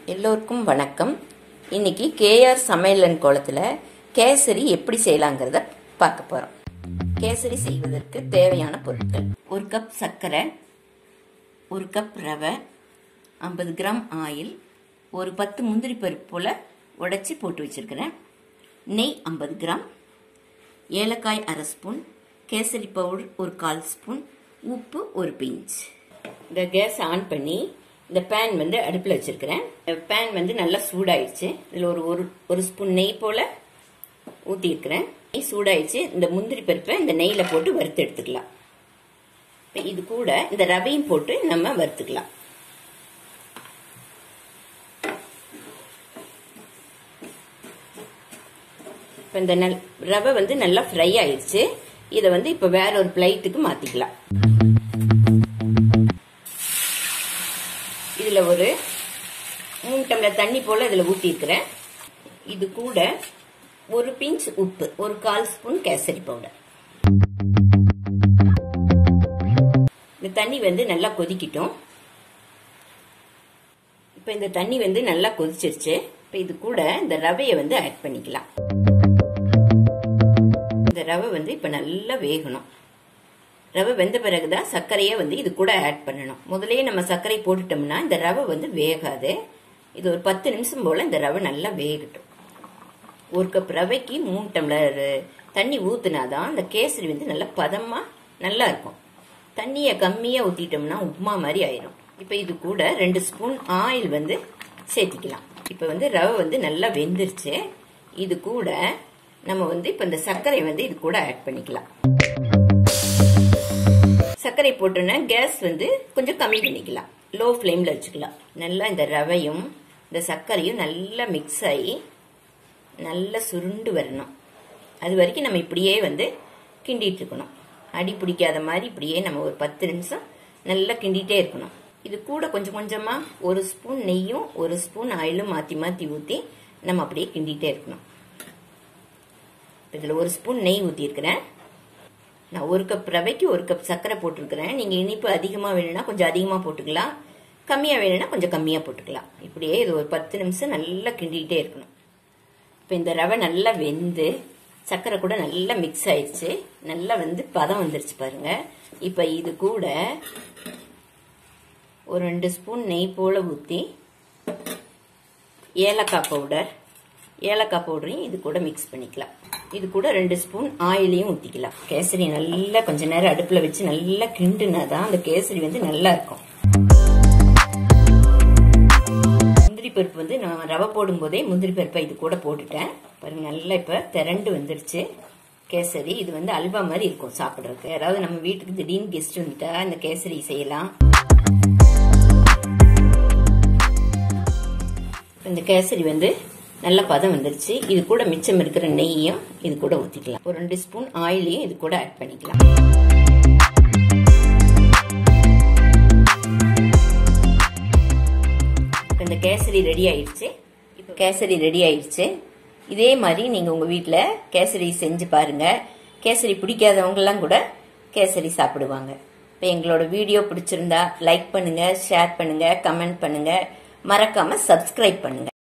எல்லோருக்கும் வணக்கம் இன்னைக்கு கேஆர் சமையலன் கோலத்தில் கேசரி எப்படி செய்யலாங்கிறத பார்க்க போகிறோம் கேசரி செய்வதற்கு தேவையான பொருட்கள் ஒரு கப் சர்க்கரை ஒரு கப் ரவை ஐம்பது கிராம் ஆயில் ஒரு பத்து முந்திரி பருப்பு போல் உடைச்சி போட்டு வச்சிருக்கிறேன் நெய் ஐம்பது கிராம் ஏலக்காய் அரை ஸ்பூன் கேசரி பவுடர் ஒரு கால் ஸ்பூன் உப்பு ஒரு பிஞ்ச் இந்த கேஸ் ஆன் பண்ணி இந்த பேன் வந்து அடுப்பில் வச்சிருக்கிறேன் பேன் வந்து நல்லா சூடாயிடுச்சு இதில் ஒரு ஒரு ஒரு ஸ்பூன் நெய் போல் ஊற்றிருக்கிறேன் நெய் சூடாயிடுச்சு இந்த முந்திரி பருப்பை இந்த நெய்யில் போட்டு வறுத்து எடுத்துக்கலாம் இப்போ இது கூட இந்த ரவையும் போட்டு நம்ம வறுத்துக்கலாம் இப்போ இந்த நல் ரவை வந்து நல்லா ஃப்ரை ஆயிடுச்சு இதை வந்து இப்போ வேற ஒரு பிளைட்டுக்கு மாற்றிக்கலாம் இதில் ஒரு மூணு டம்ளர் தண்ணி போல் இதில் ஊற்றிருக்கிறேன் இது கூட ஒரு பிஞ்ச் உப்பு ஒரு கால் ஸ்பூன் கேசரி பவுடர் இந்த தண்ணி வந்து நல்லா கொதிக்கிட்டோம் இப்போ இந்த தண்ணி வந்து நல்லா கொதிச்சிருச்சு இப்போ இது கூட இந்த ரவையை வந்து ஆட் பண்ணிக்கலாம் இந்த ரவை வந்து இப்போ நல்லா வேகணும் ரவை வெந்த பிறகுதான் சர்க்கரையை வந்து இது கூட ஆட் பண்ணணும் முதலே நம்ம சர்க்கரை போட்டுட்டோம்னா இந்த ரவை வந்து வேகாது இது ஒரு பத்து நிமிஷம் போல இந்த ரவை நல்லா வேகட்டும் ஒரு கப் ரவைக்கு மூணு டம்ளர் தண்ணி ஊத்துனாதான் இந்த கேசரி வந்து நல்லா பதமா நல்லா இருக்கும் தண்ணியை கம்மியா ஊத்திட்டோம்னா உப்புமா மாதிரி ஆயிரும் இப்போ இது கூட ரெண்டு ஸ்பூன் ஆயில் வந்து சேர்த்திக்கலாம் இப்போ வந்து ரவை வந்து நல்லா வெந்துருச்சு இது கூட நம்ம வந்து இப்போ இந்த சர்க்கரை வந்து இது கூட ஆட் பண்ணிக்கலாம் சர்க்கரை போட்டோன்னா கேஸ் வந்து கொஞ்சம் கம்மி பண்ணிக்கலாம் லோ ஃப்ளேமில் வச்சுக்கலாம் நல்லா இந்த ரவையும் இந்த சர்க்கரையும் நல்லா மிக்ஸ் ஆகி நல்லா சுருண்டு வரணும் அது வரைக்கும் நம்ம இப்படியே வந்து கிண்டிட்டு இருக்கணும் அடி பிடிக்காத மாதிரி இப்படியே நம்ம ஒரு பத்து நிமிஷம் நல்லா கிண்டிகிட்டே இருக்கணும் இது கூட கொஞ்சம் கொஞ்சமாக ஒரு ஸ்பூன் நெய்யும் ஒரு ஸ்பூன் ஆயிலும் மாற்றி மாற்றி ஊற்றி நம்ம அப்படியே கிண்டிகிட்டே இருக்கணும் இதில் ஒரு ஸ்பூன் நெய் ஊற்றிருக்கிறேன் நான் ஒரு கப் ரவைக்கு ஒரு கப் சர்க்கரை போட்டிருக்கிறேன் நீங்கள் இனிப்பு அதிகமாக வேணும்னா கொஞ்சம் அதிகமாக போட்டுக்கலாம் கம்மியாக வேணும்னா கொஞ்சம் கம்மியாக போட்டுக்கலாம் இப்படியே இது ஒரு பத்து நிமிஷம் நல்லா கிண்டிகிட்டே இருக்கணும் இப்போ இந்த ரவை நல்லா வெந்து சர்க்கரை கூட நல்லா மிக்ஸ் ஆயிடுச்சு நல்லா வந்து பதம் வந்துருச்சு பாருங்க இப்போ இது கூட ஒரு ரெண்டு ஸ்பூன் நெய் போல ஊற்றி ஏலக்காய் பவுடர் ஏலக்காய் பவுடரையும் இது கூட மிக்ஸ் பண்ணிக்கலாம் இது கூட ரெண்டு ஸ்பூன் ஆயிலையும் ஊற்றிக்கலாம் கேசரி நல்லா கொஞ்ச நேரம் அடுப்பில் வச்சு நல்லா கிண்டுனா தான் அந்த கேசரி வந்து நல்லா இருக்கும் முந்திரி பருப்பு வந்து நான் ரவை போடும் போதே முந்திரி பருப்பை இது கூட போட்டுட்டேன் பாருங்க நல்லா இப்போ திரண்டு வந்துருச்சு கேசரி இது வந்து அல்வா மாதிரி இருக்கும் சாப்பிட்றதுக்கு யாராவது நம்ம வீட்டுக்கு திடீர்னு கெஸ்ட் வந்துட்டா இந்த கேசரி செய்யலாம் இந்த கேசரி வந்து நல்ல பதம் வந்துருச்சு இது கூட மிச்சம் இருக்கிற நெய்யும் இது கூட ஊற்றிக்கலாம் ஒரு ரெண்டு ஸ்பூன் ஆயிலையும் இது கூட ஆட் பண்ணிக்கலாம் இந்த கேசரி ரெடி ஆயிடுச்சு இப்போ கேசரி ரெடி ஆயிடுச்சு இதே மாதிரி நீங்கள் உங்கள் வீட்டில் கேசரி செஞ்சு பாருங்க கேசரி பிடிக்காதவங்கலாம் கூட கேசரி சாப்பிடுவாங்க இப்போ எங்களோட வீடியோ பிடிச்சிருந்தா லைக் பண்ணுங்க ஷேர் பண்ணுங்க கமெண்ட் பண்ணுங்க மறக்காம சப்ஸ்கிரைப் பண்ணுங்க